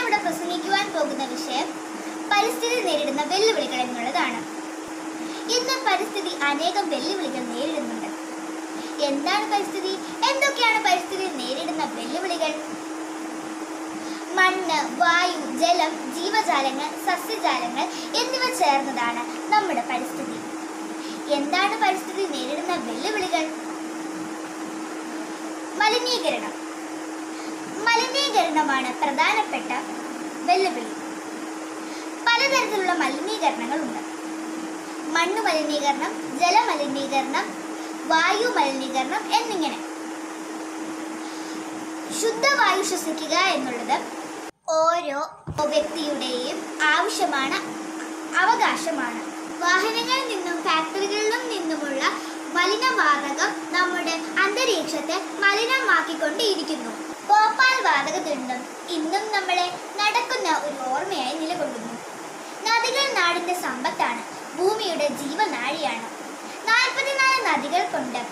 ഞാനിവിടെ പ്രസംഗിക്കുവാൻ പോകുന്ന വിഷയം പരിസ്ഥിതി നേരിടുന്ന വെല്ലുവിളികൾ എന്നുള്ളതാണ് ഇന്ന് പരിസ്ഥിതി അനേകം വെല്ലുവിളികൾ നേരിടുന്നുണ്ട് എന്താണ് പരിസ്ഥിതി എന്തൊക്കെയാണ് പരിസ്ഥിതി നേരിടുന്ന വെല്ലുവിളികൾ മണ്ണ് വായു ജലം ജീവജാലങ്ങൾ സസ്യജാലങ്ങൾ എന്നിവ ചേർന്നതാണ് നമ്മുടെ പരിസ്ഥിതി എന്താണ് പരിസ്ഥിതി നേരിടുന്ന വെല്ലുവിളികൾ മലിനീകരണം മലിനീകരണമാണ് പ്രധാനപ്പെട്ട വെല്ലുവിളി പലതരത്തിലുള്ള മലിനീകരണങ്ങളുണ്ട് മണ്ണ് മലിനീകരണം ജലമലിനീകരണം വായു മലിനീകരണം എന്നിങ്ങനെ ശുദ്ധവായു ശ്വസിക്കുക എന്നുള്ളത് ഓരോ വ്യക്തിയുടെയും ആവശ്യമാണ് അവകാശമാണ് വാഹനങ്ങളിൽ നിന്നും ഫാക്ടറികളിലും നിന്നുമുള്ള മലിനവാതകം നമ്മുടെ അന്തരീക്ഷത്തെ മലിനമാക്കിക്കൊണ്ടിരിക്കുന്നു ഭോപ്പാൽ വാതക ദുരന്തം ഇന്നും നമ്മളെ നടക്കുന്ന ഒരു ഓർമ്മയായി നിലകൊള്ളുന്നു നദികൾ നാടിന്റെ സമ്പത്താണ് ഭൂമിയുടെ ജീവനാഴിയാണ് നാൽപ്പത്തിനാല് നദികൾ കൊണ്ട്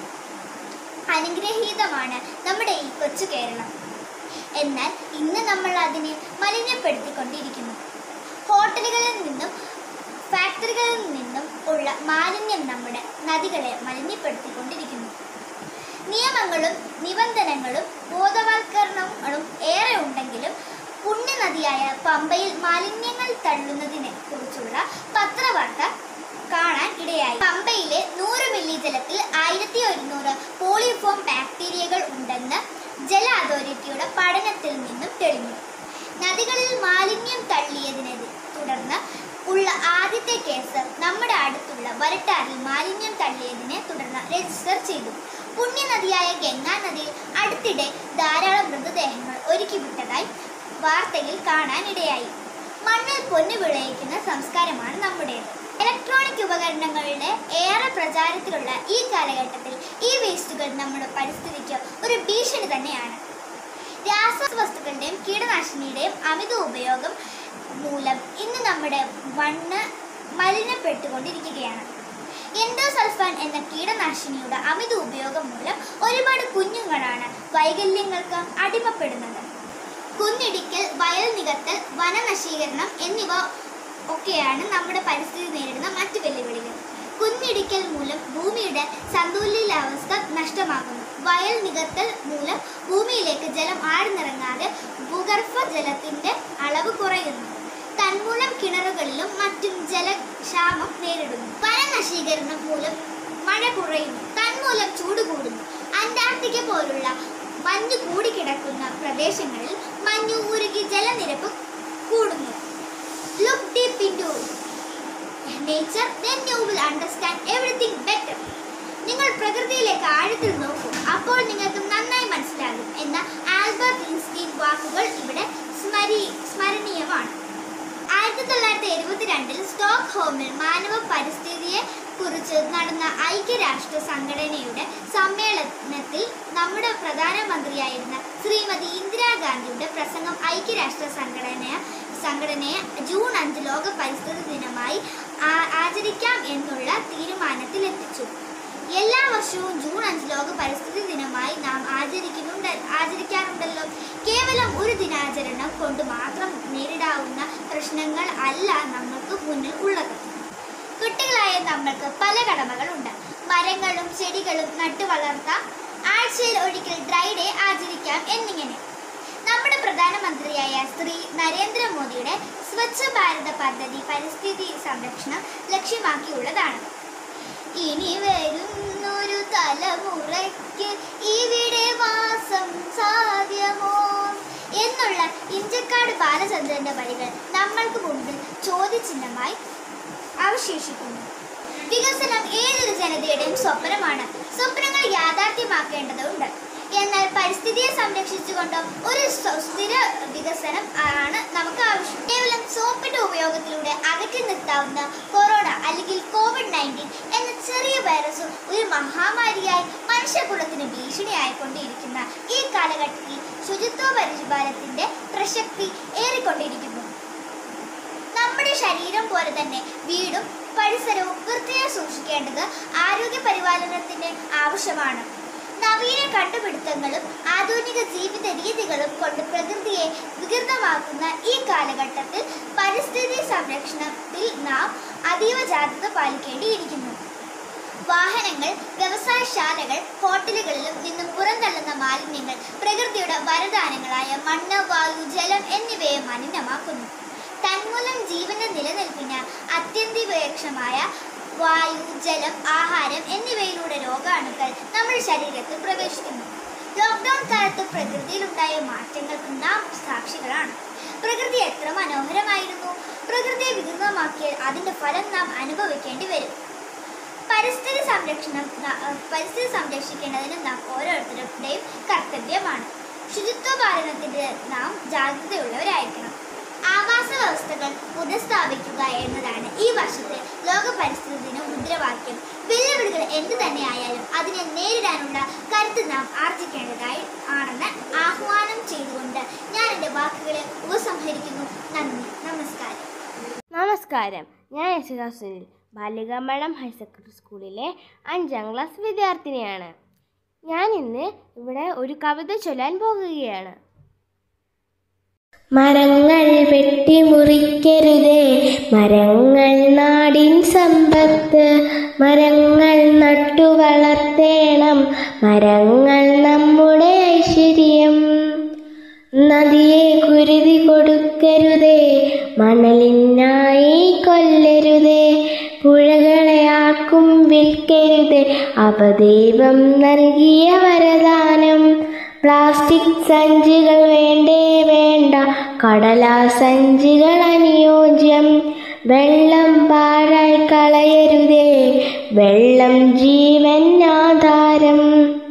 അനുഗ്രഹീതമാണ് നമ്മുടെ ഈ കൊച്ചു കേരളം എന്നാൽ ഇന്ന് നമ്മൾ അതിനെ മലിനപ്പെടുത്തിക്കൊണ്ടിരിക്കുന്നു ഹോട്ടലുകളിൽ നിന്നും ഫാക്ടറികളിൽ നിന്നും ഉള്ള മാലിന്യം നമ്മുടെ നദികളെ മലിനപ്പെടുത്തിക്കൊണ്ടിരിക്കുന്നു നിയമങ്ങളും നിബന്ധനകളും ബോധവൽക്കരണങ്ങളും ഏറെ ഉണ്ടെങ്കിലും പുണ്യനദിയായ പമ്പയിൽ മാലിന്യങ്ങൾ തള്ളുന്നതിനെ കുറിച്ചുള്ള പത്രവാർത്ത കാണാൻ ഇടയായി പമ്പയിലെ നൂറ് മില്ലി ജലത്തിൽ ആയിരത്തി ഒരുന്നൂറ് പോളിഫോം ബാക്ടീരിയകൾ ഉണ്ടെന്ന് ജല അതോറിറ്റിയുടെ പഠനത്തിൽ നിന്നും തെളിഞ്ഞു നദികളിൽ മാലിന്യം തള്ളിയതിനെ തുടർന്ന് ഉള്ള ആദ്യത്തെ കേസ് നമ്മുടെ അടുത്തുള്ള വരട്ടാറിൽ മാലിന്യം തള്ളിയതിനെ തുടർന്ന് രജിസ്റ്റർ ചെയ്തു പുണ്യനദിയായ ഗംഗാ നദിയിൽ അടുത്തിടെ ധാരാളം മൃതദേഹങ്ങൾ ഒരുക്കി വിട്ടതായി വാർത്തയിൽ കാണാനിടയായി മണ്ണിൽ പൊന്നു വിളയിക്കുന്ന സംസ്കാരമാണ് നമ്മുടേത് ഇലക്ട്രോണിക് ഉപകരണങ്ങളുടെ ഏറെ പ്രചാരത്തിലുള്ള ഈ കാലഘട്ടത്തിൽ ഈ വേസ്റ്റുകൾ നമ്മുടെ പരിസ്ഥിതിക്ക് ഒരു ഭീഷണി തന്നെയാണ് രാസവസ്തുക്കളുടെയും കീടനാശിനിയുടെയും അമിത ഉപയോഗം മൂലം ഇന്ന് നമ്മുടെ മണ്ണ് മലിനപ്പെട്ടുകൊണ്ടിരിക്കുകയാണ് എൻഡോസൾഫാൻ എന്ന കീടനാശിനിയുടെ അമിത ഉപയോഗം മൂലം ഒരുപാട് കുഞ്ഞുങ്ങളാണ് വൈകല്യങ്ങൾക്ക് അടിമപ്പെടുന്നത് കുന്നിടിക്കൽ വയൽ നികത്തൽ വനനശീകരണം എന്നിവ ഒക്കെയാണ് നമ്മുടെ പരിസ്ഥിതി നേരിടുന്ന മറ്റു വെല്ലുവിളികൾ കുന്നിടിക്കൽ മൂലം ഭൂമിയുടെ സന്തുലിതാവസ്ഥ നഷ്ടമാകുന്നു വയൽ നികത്തൽ മൂലം ഭൂമിയിലേക്ക് ജലം ആഴ്ന്നിറങ്ങാതെ ഭൂഗർഭ ജലത്തിന്റെ അളവ് കുറയുന്നു തന്മൂലം കിണറുകളിലും മറ്റും ജലക്ഷാമം നേരിടുന്നു വനനശീകരണം മൂലം മഴ കുറയുന്നു തന്മൂലം ചൂട് കൂടുന്നു അന്റാർട്ടിക്ക പോലുള്ള മഞ്ഞ് കൂടിക്കിടക്കുന്ന പ്രദേശങ്ങളിൽ മഞ്ഞ് ഉരുകി ജലനിരപ്പ് കൂടുന്നു look deep into nature then you will understand everything better നിങ്ങൾ പ്രകൃതിയിലേക്ക് ആഴത്തിൽ നോക്കൂ അപ്പോൾ നിങ്ങൾക്ക് നന്നായി മനസ്സിലാകും എന്ന ആൽബർട്ട് ഇൻസ്റ്റീൻ വാക്കുകൾ ഇവിടെ സ്മരി സ്മരണീയമാണ് ആയിരത്തി തൊള്ളായിരത്തി എഴുപത്തിരണ്ടിൽ സ്റ്റോക്ക് ഹോമിൽ മാനവ പരിസ്ഥിതിയെ കുറിച്ച് നടന്ന ഐക്യരാഷ്ട്ര സംഘടനയുടെ സമ്മേളനത്തിൽ നമ്മുടെ പ്രധാനമന്ത്രിയായിരുന്ന ശ്രീമതി ഇന്ദിരാഗാന്ധിയുടെ പ്രസംഗം ഐക്യരാഷ്ട്ര സംഘടന സംഘടനയെ ജൂൺ അഞ്ച് ലോക പരിസ്ഥിതി ദിനമായി ആ- ആചരിക്കാം എന്നുള്ള തീരുമാനത്തിലെത്തിച്ചു എല്ലാ വർഷവും ജൂൺ അഞ്ച് ലോക പരിസ്ഥിതി ദിനമായി നാം ആചരിക്കുന്നുണ്ട് ആചരിക്കാറുണ്ടല്ലോ കേവലം ഒരു ദിനാചരണം കൊണ്ട് മാത്രം നേരിടാവുന്ന പ്രശ്നങ്ങൾ അല്ല നമ്മൾക്ക് മുന്നിൽ ഉള്ളത് കുട്ടികളായ നമ്മൾക്ക് പല കടമകളുണ്ട് മരങ്ങളും ചെടികളും നട്ടു വളർത്താം ആഴ്ചയിൽ ഒരിക്കൽ ഡ്രൈ ഡേ ആചരിക്കാം എന്നിങ്ങനെ നമ്മുടെ പ്രധാനമന്ത്രിയായ ശ്രീ നരേന്ദ്രമോദിയുടെ സ്വച്ഛ ഭാരത പദ്ധതി പരിസ്ഥിതി സംരക്ഷണം ലക്ഷ്യമാക്കിയുള്ളതാണ് ഇനി വരുന്നൊരു തലമുറയ്ക്ക് ഇവിടെ വാസം സാധ്യമോ എന്നുള്ള ഇഞ്ചക്കാട് ബാലചന്ദ്രന്റെ വരികൾ നമ്മൾക്ക് മുൻപിൽ ചോദ്യചിഹ്നമായി അവശേഷിക്കുന്നു വികസനം ഏതൊരു ജനതയുടെയും സ്വപ്നമാണ് സ്വപ്നങ്ങൾ യാഥാർത്ഥ്യമാക്കേണ്ടതുണ്ട് എന്നാൽ പരിസ്ഥിതിയെ സംരക്ഷിച്ചുകൊണ്ട് ഒരു സുസ്ഥിര വികസനം ആണ് നമുക്ക് ആവശ്യം കേവലം സോപ്പിന്റെ ഉപയോഗത്തിലൂടെ അകറ്റി നിർത്താവുന്ന കൊറോണ അല്ലെങ്കിൽ കോവിഡ് നയൻറ്റീൻ എന്ന ചെറിയ വൈറസ് ഒരു മഹാമാരിയായി മനുഷ്യകുലത്തിന് ഭീഷണിയായിക്കൊണ്ടിരിക്കുന്ന ഈ കാലഘട്ടത്തിൽ ശുചിത്വ പരിപാലനത്തിന്റെ പ്രസക്തി ഏറിക്കൊണ്ടിരിക്കുന്നു നമ്മുടെ ശരീരം പോലെ തന്നെ വീടും പരിസരവും വൃത്തിയായി സൂക്ഷിക്കേണ്ടത് ആരോഗ്യ പരിപാലനത്തിന് ആവശ്യമാണ് നവീന കണ്ടുപിടുത്തങ്ങളും ആധുനിക ജീവിത രീതികളും കൊണ്ട് പ്രകൃതിയെ വികൃതമാ ദുസ്സഹമാക്കുന്ന ഈ കാലഘട്ടത്തിൽ പരിസ്ഥിതി സംരക്ഷണത്തിൽ നാം അതീവ ജാഗ്രത പാലിക്കേണ്ടിയിരിക്കുന്നു വാഹനങ്ങൾ വ്യവസായശാലകൾ ഹോട്ടലുകളിലും നിന്നും പുറന്തള്ളുന്ന മാലിന്യങ്ങൾ പ്രകൃതിയുടെ വരദാനങ്ങളായ മണ്ണ് വായു ജലം എന്നിവയെ മലിനമാക്കുന്നു തന്മൂലം ജീവന്റെ നിലനിൽപ്പിന് അത്യന്താപേക്ഷമായ വായു ജലം ആഹാരം എന്നിവയിലൂടെ രോഗാണുക്കൾ നമ്മുടെ ശരീരത്തിൽ പ്രവേശിക്കുന്നു ലോക്ക്ഡൌൺ കാലത്ത് പ്രകൃതിയിലുണ്ടായ മാറ്റങ്ങൾക്ക് നാം സാക്ഷികളാണ് പ്രകൃതി എത്ര മനോഹരമായിരുന്നു പ്രകൃതിയെ വികൃതമാക്കിയാൽ അതിന്റെ ഫലം നാം അനുഭവിക്കേണ്ടി വരും പരിസ്ഥിതി സംരക്ഷണം ന- അഹ് പരിസ്ഥിതി സംരക്ഷിക്കേണ്ടതിന് നാം ഓരോരുത്തരുടെയും കർത്തവ്യമാണ് ശുചിത്വ പാലനത്തിന് നാം ജാഗ്രതയുള്ളവരായിരിക്കണം ആവാസ വ്യവസ്ഥകൾ പുനഃസ്ഥാപിക്കുക എന്നതാണ് ഈ വർഷത്തെ ലോക പരിസ്ഥിതി ദിന മുദ്രാവാക്യം വെല്ലുവിളികൾ എന്തു തന്നെയായാലും അതിനെ നേരിടാനുള്ള കരുത്ത് നാം ആർജിക്കേണ്ടതായി ആണെന്ന് ആഹ്വാനം ചെയ്തുകൊണ്ട് ഞാൻ എൻ്റെ വാക്കുകളെ ഉപസംഹരിക്കുന്നു നന്ദി നമസ്കാരം നമസ്കാരം ഞാൻ യശോദ സുനിൽ ബാലികാമഠം ഹയർ സെക്കൻഡറി സ്കൂളിലെ അഞ്ചാം ക്ലാസ് വിദ്യാർത്ഥിനിയാണ് ഞാൻ ഇന്ന് ഇവിടെ ഒരു കവിത ചൊല്ലാൻ പോകുകയാണ് മരങ്ങൾ വെട്ടിമുറിക്കരുതേ മരങ്ങൾ നാടിൻ സമ്പത്ത് മരങ്ങൾ നട്ടു വളർത്തേണം മരങ്ങൾ നമ്മുടെ ഐശ്വര്യം നദിയെ കുരുതി കൊടുക്കരുതേ മണലിനായി കൊല്ലരുതേ പുഴകളെ ആർക്കും വിൽക്കരുത് അവദൈവം നൽകിയ വരദാനം പ്ലാസ്റ്റിക് സഞ്ചികൾ വേണ്ടേ വേണ്ട കടലാ സഞ്ചികൾ അനുയോജ്യം വെള്ളം പാഴായി കളയരുതേ വെള്ളം ജീവൻ ആധാരം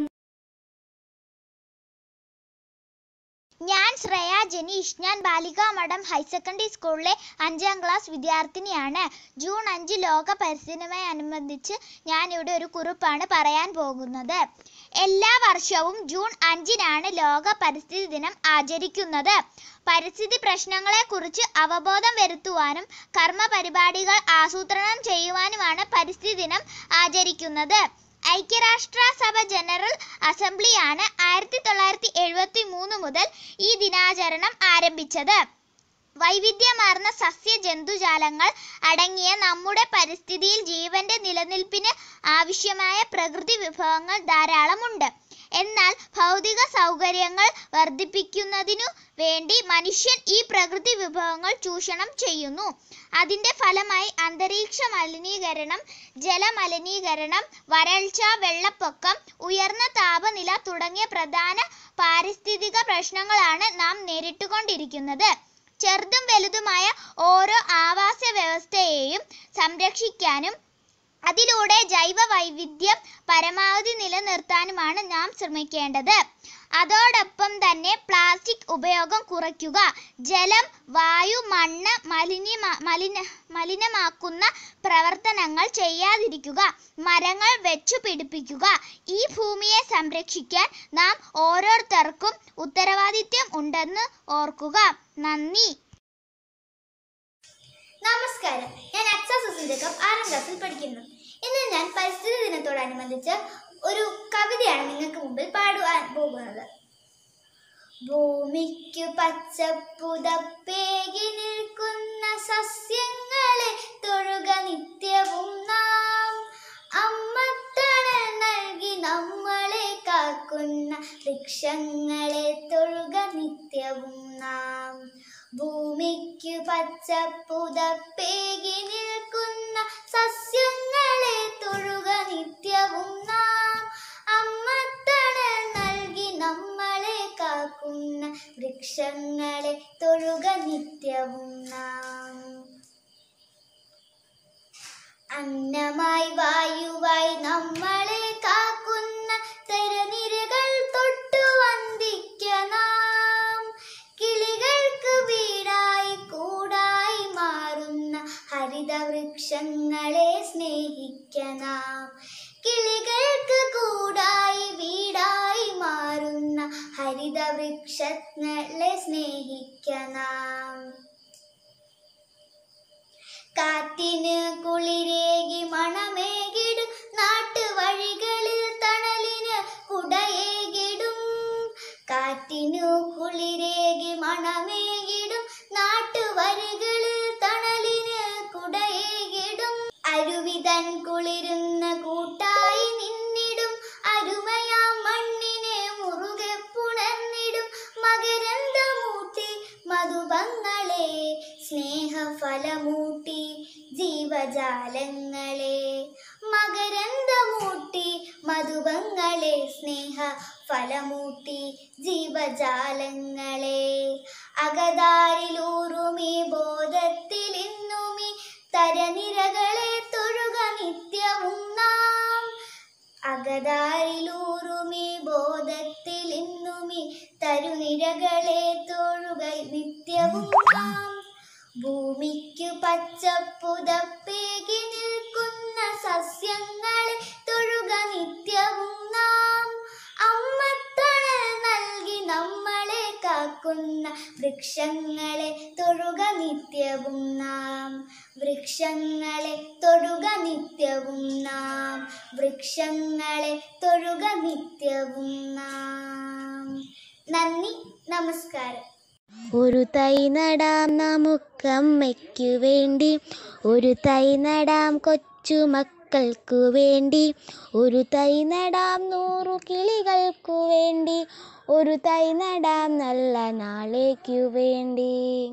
ഞാൻ ശ്രേയ ജനീഷ് ഞാൻ ബാലികാ മഠം ഹയർ സെക്കൻഡറി സ്കൂളിലെ അഞ്ചാം ക്ലാസ് വിദ്യാർത്ഥിനിയാണ് ജൂൺ അഞ്ച് ലോക പരിസ്ഥിതിയുമായി അനുബന്ധിച്ച് ഞാൻ ഇവിടെ ഒരു കുറിപ്പാണ് പറയാൻ പോകുന്നത് എല്ലാ വർഷവും ജൂൺ അഞ്ചിനാണ് ലോക പരിസ്ഥിതി ദിനം ആചരിക്കുന്നത് പരിസ്ഥിതി പ്രശ്നങ്ങളെക്കുറിച്ച് അവബോധം വരുത്തുവാനും കർമ്മ പരിപാടികൾ ആസൂത്രണം ചെയ്യുവാനുമാണ് പരിസ്ഥിതി ദിനം ആചരിക്കുന്നത് ഐക്യരാഷ്ട്ര സഭ ജനറൽ അസംബ്ലിയാണ് ആയിരത്തി തൊള്ളായിരത്തി എഴുപത്തി മൂന്ന് മുതൽ ഈ ദിനാചരണം ആരംഭിച്ചത് വൈവിധ്യമാർന്ന സസ്യ ജന്തുജാലങ്ങൾ അടങ്ങിയ നമ്മുടെ പരിസ്ഥിതിയിൽ ജീവന്റെ നിലനിൽപ്പിന് ആവശ്യമായ പ്രകൃതി വിഭവങ്ങൾ ധാരാളമുണ്ട് എന്നാൽ ഭൗതിക സൗകര്യങ്ങൾ വർദ്ധിപ്പിക്കുന്നതിനു വേണ്ടി മനുഷ്യൻ ഈ പ്രകൃതി വിഭവങ്ങൾ ചൂഷണം ചെയ്യുന്നു അതിന്റെ ഫലമായി അന്തരീക്ഷ മലിനീകരണം ജലമലിനീകരണം വരൾച്ച വെള്ളപ്പൊക്കം ഉയർന്ന താപനില തുടങ്ങിയ പ്രധാന പാരിസ്ഥിതിക പ്രശ്നങ്ങളാണ് നാം നേരിട്ടുകൊണ്ടിരിക്കുന്നത് ചെറുതും വലുതുമായ ഓരോ ആവാസ വ്യവസ്ഥയെയും സംരക്ഷിക്കാനും അതിലൂടെ ജൈവ വൈവിധ്യം പരമാവധി നിലനിർത്താനുമാണ് നാം ശ്രമിക്കേണ്ടത് അതോടൊപ്പം തന്നെ പ്ലാസ്റ്റിക് ഉപയോഗം കുറയ്ക്കുക ജലം വായു മണ്ണ് മലിനീമ മലിന മലിനമാക്കുന്ന പ്രവർത്തനങ്ങൾ ചെയ്യാതിരിക്കുക മരങ്ങൾ വെച്ചു പിടിപ്പിക്കുക ഈ ഭൂമിയെ സംരക്ഷിക്കാൻ നാം ഓരോരുത്തർക്കും ഉത്തരവാദിത്യം ഉണ്ടെന്ന് ഓർക്കുക നന്ദി നമസ്കാരം ഞാൻ അക്സ സുസിന്ദക്കം ആറാം ക്ലാസ്സിൽ പഠിക്കുന്നു ഇന്ന് ഞാൻ പരിസ്ഥിതി ദിനത്തോടനുബന്ധിച്ച് ഒരു കവിതയാണ് നിങ്ങൾക്ക് മുമ്പിൽ പാടുവാൻ പോകുന്നത് ഭൂമിക്കു പച്ചപ്പുതപ്പേകി നിൽക്കുന്ന സസ്യങ്ങളെ തൊഴുക നിത്യവും നാം അമ്മത്തണൽ നൽകി നമ്മളെ കാക്കുന്ന വൃക്ഷങ്ങളെ തൊഴുക നിത്യവും നാം ഭൂമിക്കു പച്ചപ്പുതപ്പേകി നിൽക്കുന്ന സസ്യങ്ങളെ തൊഴുക നിത്യവും നാം അമ്മത്തണൽ നൽകി നമ്മളെ കാക്കുന്ന വൃക്ഷങ്ങളെ തൊഴുക നിത്യവും നാം അന്നമായി വായുവായി നമ്മളെ കാക്കുന്ന തെരനിരകൾ തൊട്ടു വന്ദിക്ക നാം കിളികൾക്ക് വീടായി കൂടായി മാറുന്ന ഹരിതവൃക്ഷങ്ങളെ സ്നേഹിക്ക നാം കിളികൾക്ക് കൂടായി വീടായി മാറുന്ന ഹരിതവൃക്ഷങ്ങളെ സ്നേഹിക്ക നാം കാറ്റിന് കുളിരേകി മണമേകിടും നാട്ടുവഴികളിൽ തണലിന് കുടയേകിടും കാറ്റിനു കുളിരേകി മണമേകിടും ഫലമൂട്ടി ജീവജാലങ്ങളെ മകരന്തമൂട്ടി മധുപങ്ങളെ സ്നേഹ ഫലമൂട്ടി ജീവജാലങ്ങളെ അകതാരിലൂറുമി ബോധത്തിൽ ഇന്നുമി തരനിരകളെ തൊഴുക നിത്യവും നാം അകതാരിലൂറുമി ബോധത്തിൽ ഇന്നുമി തരുനിരകളെ തൊഴുക നിത്യവും നാം ഭൂമിക്കു പച്ചപ്പുതപ്പേകി നിൽക്കുന്ന സസ്യങ്ങളെ തൊഴുക നിത്യവും നാം അമ്മത്തണൽ നൽകി നമ്മളെ കാക്കുന്ന വൃക്ഷങ്ങളെ തൊഴുക നിത്യവും നാം വൃക്ഷങ്ങളെ തൊഴുക നിത്യവും നാം വൃക്ഷങ്ങളെ തൊഴുക നിത്യവും നാം നന്ദി നമസ്കാരം ഒരു തൈ നടാം നമുക്കമ്മയ്ക്കു വേണ്ടി ഒരു തൈ നടാം കൊച്ചു മക്കൾക്കു വേണ്ടി ഒരു തൈ നടാം നൂറു കിളികൾക്കു വേണ്ടി ഒരു തൈ നടാം നല്ല നാളേക്കു വേണ്ടി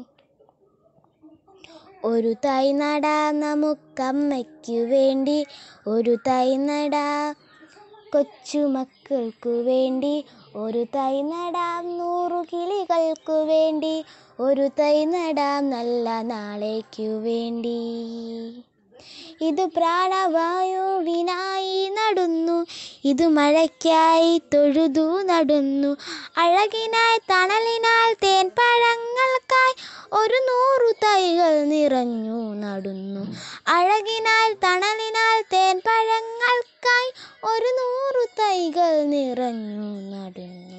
ഒരു തൈ നടാം നമുക്കമ്മയ്ക്കു വേണ്ടി ഒരു തൈ നടാം കൊച്ചു മക്കൾക്കു വേണ്ടി ഒരു തൈ നടാം നൂറു കിളികൾക്കു വേണ്ടി ഒരു തൈ നടാം നല്ല നാളേക്കു വേണ്ടി ഇത് പ്രാണവായുവിനായി നടുന്നു ഇത് മഴയ്ക്കായി തൊഴുതു നടുന്നു അഴകിനായി തണലിനായി തേൻ പഴങ്ങൾക്കായി ഒരു നൂറു തൈകൾ നിറഞ്ഞു നടുന്നു അഴകിനാൽ തണലിനാൽ തേൻ പഴങ്ങൾക്കായി ഒരു നൂറു തൈകൾ നിറഞ്ഞു നടുന്നു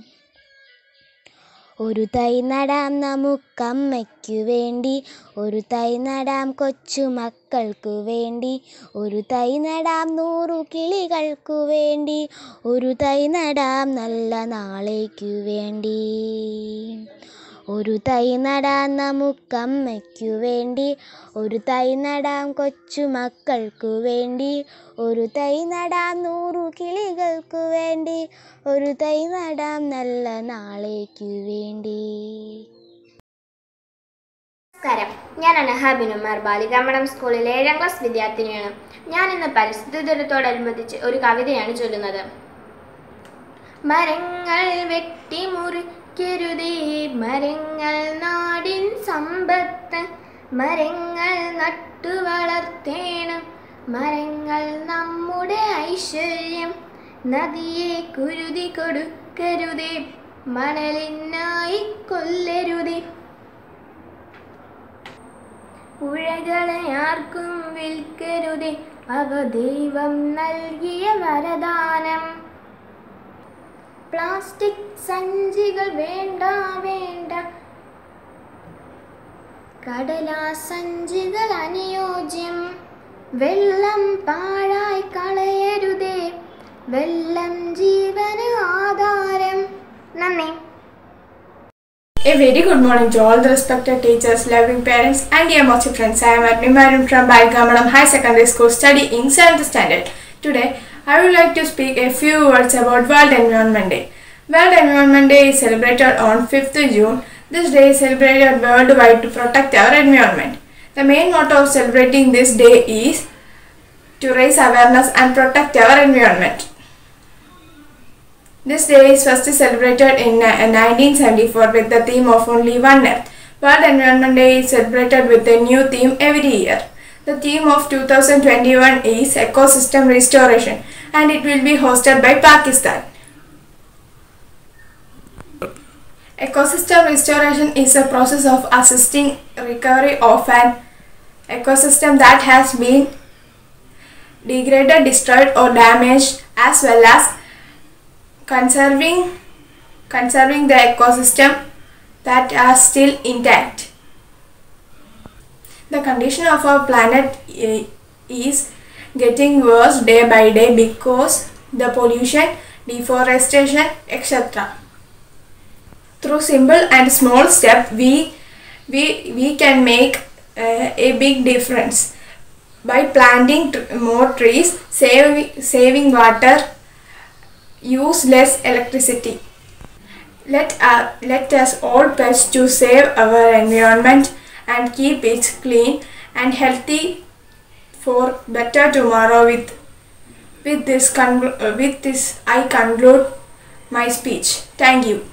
ഒരു തൈ നടാം നമുക്കമ്മയ്ക്കു വേണ്ടി ഒരു തൈ നടാം കൊച്ചു മക്കൾക്കു വേണ്ടി ഒരു തൈ നടാം നൂറു കിളികൾക്കു വേണ്ടി ഒരു തൈ നടാം നല്ല നാളേക്കു വേണ്ടി ഒരു തൈ നടാം നമുക്കമ്മയ്ക്കു വേണ്ടി ഒരു തൈ നടാം കൊച്ചു മക്കൾക്കു വേണ്ടി ഒരു തൈ നടാം നൂറു കിളികൾക്കു വേണ്ടി ഒരു തൈ നടാം നല്ല നാളേക്കു വേണ്ടി നമസ്കാരം ഞാൻ അനഹാബിനുമാർ ബാലികാമഠം സ്കൂളിലെ ഏഴാം ക്ലാസ് വിദ്യാർത്ഥിനിയാണ് ഞാൻ ഇന്ന് പരിസ്ഥിതി ദിനത്തോടനുബന്ധിച്ച് ഒരു കവിതയാണ് ചൊല്ലുന്നത് മരങ്ങൾ വെട്ടിമുറിക്കരുതേ മരങ്ങൾ നാടിൻ സമ്പത്ത് മരങ്ങൾ നട്ടു വളർത്തേണം മരങ്ങൾ നമ്മുടെ ഐശ്വര്യം നദിയെ കുരുതി കൊടുക്കരുതേ മണലിനായി കൊല്ലരുതേ പുഴകളെ ആർക്കും വിൽക്കരുതേ അവ ദൈവം നൽകിയ വരദാനം പ്ലാസ്റ്റിക് സഞ്ചികൾ വേണ്ട വേണ്ട കടലാസഞ്ചികൾ അനുയോജ്യം വെള്ളം പാഴായി കളയരുതേ വെള്ളം ജീവന് ആധാരം നന്ദി A very good morning to all the respected teachers, loving parents, and dear Mochi friends. I am Admimarum from Balgamalam High Secondary School studying 7th standard. Today, I would like to speak a few words about World Environment Day. World Environment Day is celebrated on 5th June. This day is celebrated worldwide to protect our environment. The main motto of celebrating this day is to raise awareness and protect our environment. This day is first celebrated in uh, 1974 with the theme of Only One Earth. World Environment Day is celebrated with a new theme every year. The theme of 2021 is Ecosystem Restoration and it will be hosted by Pakistan. Ecosystem restoration is a process of assisting recovery of an ecosystem that has been degraded, destroyed, or damaged, as well as conserving conserving the ecosystem that are still intact. The condition of our planet i- is getting worse day by day because the pollution, deforestation, etc. Through simple and small step, we we we can make uh, a big difference by planting t- more trees, saving saving water, use less electricity. Let, uh, let us all pledge to save our environment and keep it clean and healthy for better tomorrow with with this con- uh, with this I conclude my speech. Thank you.